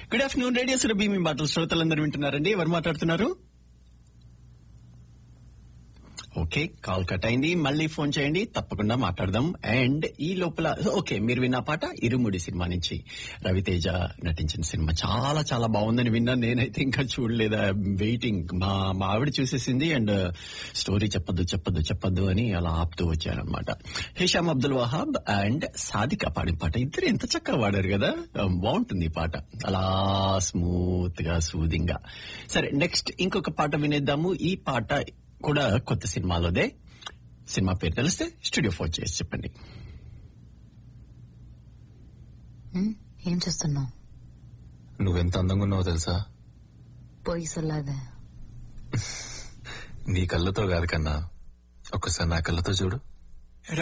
good afternoon radio Surabhi మీ మాటలు శ్రోతలందరూ వింటున్నారండి ఎవరు మాట్లాడుతున్నారు ఓకే కాల్ కట్ అయింది మళ్ళీ ఫోన్ చేయండి తప్పకుండా మాట్లాడదాం అండ్ ఈ లోపల ఓకే మీరు విన్న పాట ఇరుముడి సినిమా నుంచి రవితేజ నటించిన సినిమా చాలా చాలా బాగుందని విన్నాను నేనైతే ఇంకా చూడలేదు వెయిటింగ్ మా మా ఆవిడ చూసేసింది అండ్ స్టోరీ చెప్పొద్దు చెప్పొద్దు చెప్పొద్దు అని అలా ఆపుతూ వచ్చారనమాట హిషామ్ అబ్దుల్ వహాబ్ అండ్ సాదిక పాడిన పాట ఇద్దరు ఎంత చక్కగా పాడారు కదా బాగుంటుంది ఈ పాట అలా స్మూత్ గా సూదింగ్ గా సరే నెక్స్ట్ ఇంకొక పాట వినేద్దాము ఈ పాట కూడా కొత్త సినిమాలోదే సినిమా పేరు తెలిస్తే స్టూడియో ఫోన్ చేసి చెప్పండి ఉమ్, ఏం చేస్తున్నావు నువ్వెంత అందంగా ఉన్నావో తెలుసా పోయి సొల్లాదే నీ కళ్ళతో కాదు కన్నా ఒక్కసారి నా కళ్ళతో చూడు